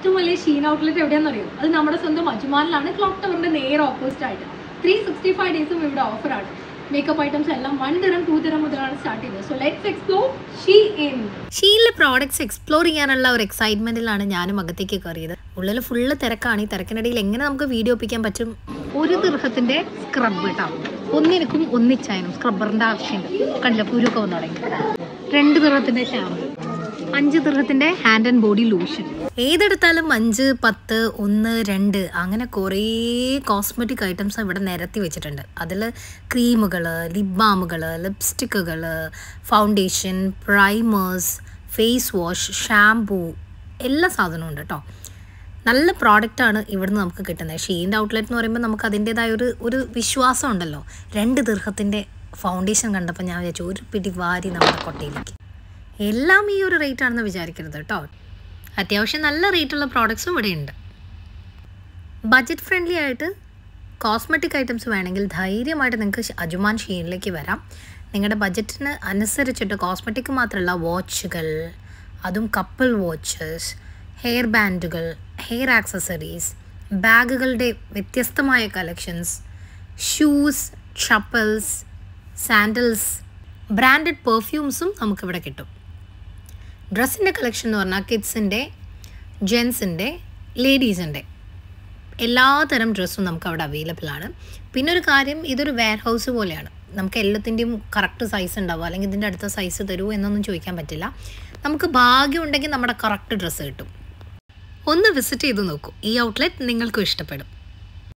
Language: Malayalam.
ഏറ്റവും വലിയ ഷീൻ ഔട്ട്ലെറ്റ് എവിടെയാണെന്ന് അറിയോ അത് നമ്മുടെ സ്വന്തം അജ്മാനിലാണ് ക്ലോക്ക് ടവറിന്റെ നേരെ ഓപ്പോസിറ്റ് ആയിട്ട് ത്രീ സിക്സ്റ്റി ഫൈവ് ഡേയ്സും ഇവിടെ ഓഫറാണ് മേക്കപ്പ് ഐറ്റംസ് എല്ലാം വൺ തരം ടു തരം മുതലാണ് സ്റ്റാർട്ട് ചെയ്യുന്നത് so let's explore Shein ഷീലിലെ പ്രോഡക്ട്സ് എക്സ്പ്ലോർ ചെയ്യാനുള്ള ഒരു എക്സൈറ്റ്മെന്റിലാണ് ഞാനും അകത്തേക്ക് കയറിയത് ഉള്ളിൽ ഫുള്ള് തിരക്കാണ് ഈ തിരക്കിനിടയിൽ എങ്ങനെ നമുക്ക് വീഡിയോ ഒപ്പിക്കാൻ പറ്റും ഒരു ദീർഘത്തിന്റെ സ്ക്രബ് കേട്ടോ ഒന്നിനക്കും ഒന്നിച്ചായാലും സ്ക്രബ്ബറിന്റെ ആവശ്യമുണ്ട് കണ്ടില്ല കുരുക്കെ വന്നു തുടങ്ങി രണ്ട് ദീർഘത്തിന്റെ ഷാമ്പു അഞ്ച് ദീർഘത്തിന്റെ ഹാൻഡ് ആൻഡ് ബോഡി ലോഷൻ ഏതെടുത്താലും അഞ്ച് പത്ത് ഒന്ന് രണ്ട് അങ്ങനെ കുറേ കോസ്മെറ്റിക് ഐറ്റംസ് ഇവിടെ നിരത്തി വെച്ചിട്ടുണ്ട് അതിൽ ക്രീമുകൾ ലിപ് ബാമുകൾ ലിപ്സ്റ്റിക്കുകൾ foundation primers face wash shampoo എല്ലാ സാധനവും ഉണ്ട് കേട്ടോ നല്ല പ്രോഡക്റ്റാണ് ഇവിടുന്ന് നമുക്ക് കിട്ടുന്നത് ഷീൻ്റെ ഔട്ട്ലെറ്റ് എന്ന് പറയുമ്പോൾ നമുക്ക് അതിൻ്റെതായ ഒരു ഒരു വിശ്വാസം ഉണ്ടല്ലോ രണ്ട് ദീർഘത്തിൻ്റെ ഫൗണ്ടേഷൻ കണ്ടപ്പോൾ ഞാൻ വിചാരിച്ചു ഒരു പിടി വാരി നമ്മുടെ കൊട്ടയിലേക്ക് എല്ലാം ഈ ഒരു റേറ്റ് ആണെന്ന് വിചാരിക്കരുത് കേട്ടോ അത്യാവശ്യം നല്ല റേറ്റുള്ള പ്രോഡക്ട്സും ഇവിടെ ഉണ്ട് ബഡ്ജറ്റ് ഫ്രണ്ട്ലി ആയിട്ട് കോസ്മെറ്റിക് ഐറ്റംസ് വേണമെങ്കിൽ ധൈര്യമായിട്ട് നിങ്ങൾക്ക് അജുമാൻ ഷീനിലേക്ക് വരാം നിങ്ങളുടെ ബഡ്ജറ്റിന് അനുസരിച്ചിട്ട് കോസ്മെറ്റിക് മാത്രമല്ല വാച്ചുകൾ അതും കപ്പിൾ വാച്ചസ് ഹെയർ ബാൻഡുകൾ ഹെയർ ആക്സസറീസ് ബാഗുകളുടെ വ്യത്യസ്തമായ collections shoes chappals sandals branded പെർഫ്യൂംസും നമുക്കിവിടെ കിട്ടും ഡ്രസ്സിൻ്റെ കളക്ഷൻ എന്ന് പറഞ്ഞാൽ കിഡ്സിൻ്റെ ജെൻസിൻ്റെ ലേഡീസിൻ്റെ എല്ലാതരം ഡ്രസ്സും നമുക്ക് അവിടെ അവൈലബിൾ ആണ് പിന്നെ ഒരു കാര്യം ഇതൊരു വെയർ ഹൗസ് പോലെയാണ് നമുക്ക് എല്ലാത്തിൻ്റെയും കറക്റ്റ് സൈസ് ഉണ്ടാവുക അല്ലെങ്കിൽ ഇതിൻ്റെ അടുത്ത സൈസ് തരുമോ എന്നൊന്നും ചോദിക്കാൻ പറ്റില്ല നമുക്ക് ഭാഗ്യം ഉണ്ടെങ്കിൽ നമ്മുടെ കറക്റ്റ് ഡ്രസ്സ് കിട്ടും ഒന്ന് വിസിറ്റ് ചെയ്ത് നോക്കൂ ഈ ഔട്ട്ലെറ്റ് നിങ്ങൾക്കും ഇഷ്ടപ്പെടും